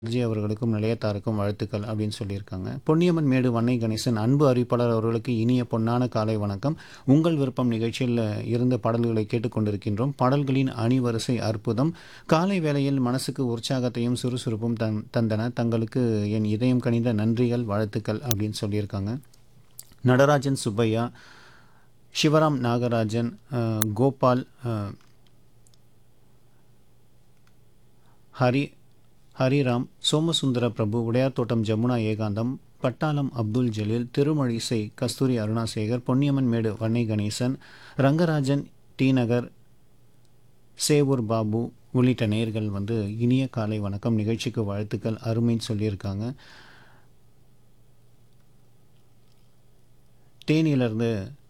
விஜய் அவர்களுக்கும் நிலையத்தாருக்கும் வாழ்த்துக்கள் அப்படின்னு சொல்லியிருக்காங்க பொன்னியம்மன் மேடு வன்னை கணேசன் அன்பு அறிவிப்பாளர் அவர்களுக்கு இனிய பொன்னான காலை வணக்கம் உங்கள் விருப்பம் நிகழ்ச்சியில் இருந்த பாடல்களை கேட்டுக்கொண்டிருக்கின்றோம் பாடல்களின் அணிவரிசை அற்புதம் காலை வேளையில் மனசுக்கு உற்சாகத்தையும் சுறுசுறுப்பும் தன் தந்தன தங்களுக்கு என் இதயம் கனிந்த நன்றிகள் வாழ்த்துக்கள் அப்படின்னு சொல்லியிருக்காங்க நடராஜன் சுப்பையா சிவராம் நாகராஜன் அஹ், கோபால் அஹ், ஹரி ஹரிராம் சோமசுந்தர பிரபு உடையார்தோட்டம் ஜமுனா ஏகாந்தம் பட்டாளம் அப்துல் ஜலீல் திருமழிசை கஸ்தூரி அருணாசேகர் பொன்னியம்மன் மேடு வன்னை கணேசன் ரங்கராஜன் டி நகர் சேவூர் பாபு உள்ளிட்ட நேயர்கள் வந்து இனிய காலை வணக்கம் நிகழ்ச்சிக்கு வாழ்த்துக்கள் அருமைன்னு சொல்லியிருக்காங்க தேனியிலிருந்து